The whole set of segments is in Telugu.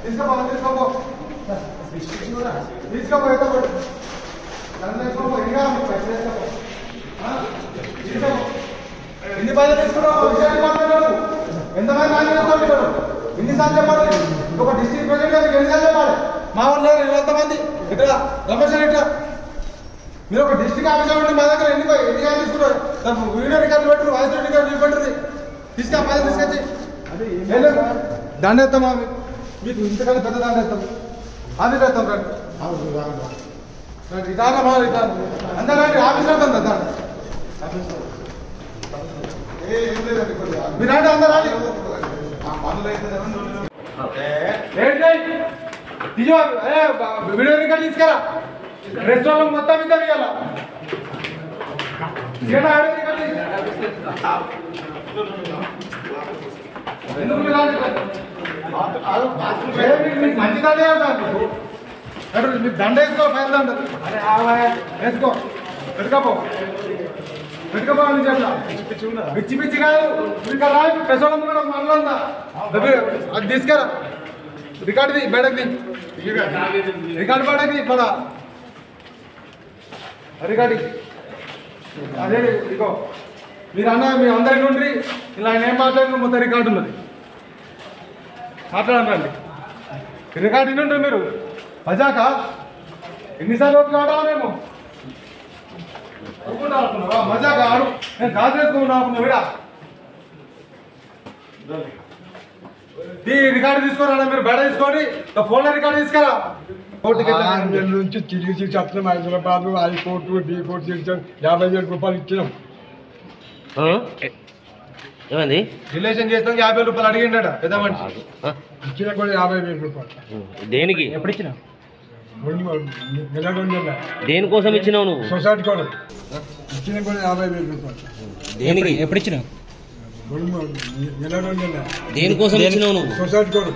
తీసుకోపో తీసుకోపో తీసుకోపో ఎత్తపో నన్ను తీసుకోపో ఇంకా మీకు పైసలు తీసుకోపో ఆ? తీసుకోపో ఎన్ని పైసలు తీసుకున్నావు విషయాన్ని మాట్లాడాడు ఎంతమంది నాయన చేస్తాడు ఎన్నిసార్లు చెప్పాలి ఒక డిస్ట్రిక్ట్ ప్రెసిడెంట్ మీకు ఎన్నిసార్లు చెప్పాలి మా వాళ్ళు ఇరవై మంది ఇట్లా రమేష్ ఇట్లా మీరు ఒక డిస్ట్రిక్ట్ ఆఫీసర్ ఉంటే మా దగ్గర ఎన్ని ఎన్ని గారు తీసుకున్నారు దానికి వీడియో రికార్డు పెట్టరు వాయిస్ రికార్డు చూపెట్టరు తీసుకా పది తీసుకొచ్చి వెళ్ళు. దండ ఎత్తామా మీకు ఇంతకన్నా పెద్ద దండ ఎత్తాం అది ఎత్తాం రండి రండి ఇదానా మా ఇదా అందరూ రండి ఆఫీస్ వెళ్తాం కదా మీరు రండి అందరూ రండి ఏంటి తీయో ఏ వీడియో రికార్డు తీసుకురా రెస్టారెంట్ మొత్తం ఇంత ఇవ్వాలా తీసుకురా, ఆడియో రికార్డు తీసుకురా. ఎందుకు మీరు రాలేదు? ఏ, మీకు- మీకు మంచి దండ వేయాలి మీకు. ఎక్కడ మీకు దండ వేసుకో పైన దండ అరే ఆవా, వేసుకో పెట్టుకోపో పెట్టుకోపో అని చెప్పా పిచ్చి పిచ్చి కాదు ఇంకా రా పెసోళం కూడా మనలో ఉందా అది తీసుకురా రికార్డుది బయటది రికార్డు బయటది పద రికార్డు అదే ఇగో మీరు అన్న మీ అందరి నుండి ఇలా ఆయన ఏం మాట్లాడిన మొత్తం రికార్డు ఉన్నది మాట్లాడండి రికార్డు నుండి మీరు మజాక ఎన్నిసార్లు ఓపిక ఆడాలా మేము ఒప్పుకుంటా అనుకున్నావా మజాక ఆడు నేను కాదు వేసుకున్నా అనుకున్నా వీడా ఈ రికార్డు తీసుకోరా మీరు బయట తీసుకోండి ఫోన్లో రికార్డు తీసుకురా కోర్టుకి ఆరు వెళ్ళండి. నెలల నుంచి తిరిగి తిరిగి చెప్తున్నాం హైదరాబాద్ హైకోర్టు డీ కోర్టు తిరిగాం యాభై వేల రూపాయలు ఇచ్చినాం ఏమైంది రిలేషన్ చేస్తాం యాభై రూపాయలు అడిగిండట పెద్ద మనిషి ఆ? ఇచ్చిన కూడా యాభై వేల రూపాయలు దేనికి రెండు నెల రెండు నెలల దేనికోసం ఇచ్చినావు నువ్వు సొసైటీ కూడా ఇచ్చిన కూడా యాభై వేల రూపాయలు దేనికి ఎప్పుడు ఇచ్చినావు రెండు మూడు నెల రెండు నెలల దేనికోసం ఇచ్చినావు నువ్వు సొసైటీ కూడా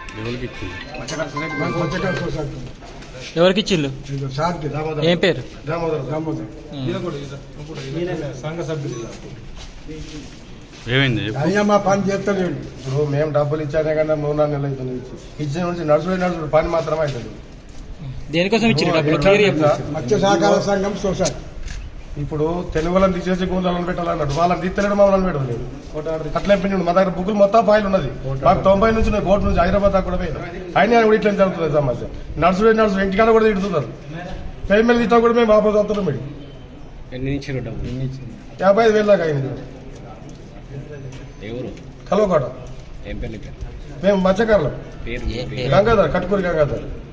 పచ్చకాల సొసైటీ ఎవరికి ఇచ్చిళ్ళు ఇది సార్కి ఏం పేరు దామోదర్ దామోదర్ అయ్యా మా పని చేస్తలేడు ఇప్పుడు మేము డబ్బులు ఇచ్చానే కన్నా మూడు నాలుగు నెలలు అవుతుంది ఇచ్చి. ఇచ్చిన నుంచి నడుచుడు నడుచుడు పని మాత్రమే అవుతుంది దేనికోసం ఇచ్చిళ్ళు డబ్బులు క్లియర్ చెప్పు మత్స్య సహకార సంఘం సొసైటీ ఇప్పుడు తెలుగు వాళ్ళని తీసేసి గూండాలను పెట్టాలన్నాడు వాళ్ళని తీస్తలేడు మమ్మల్ని పెట్టలేదు అట్లే పిండి మా దగ్గర బుక్కులు మొత్తం ఫైల్ ఉన్నది మాకు తొంభై నుంచి నేను కోర్టు నుంచి హైదరాబాద్ దాకా కూడా పోయినా అయినా కూడా ఇట్లా జరుగుతుంది సమస్య నడుచుడు నడుచుడు ఇంటికాడ కూడా తిడుతున్నారు పేమెంట్ ఇట్లా కూడా మేము వాపస్ వస్తున్నాం మీరు ఎన్ని ఇచ్చారు డబ్బులు యాభై ఐదు వేలు దాకా అయింది ఎవరు కలవకోట ఏం పేరు మేము మత్స్యకారులం పేరు గంగాధర్ కట్టుకూరి గంగాధర్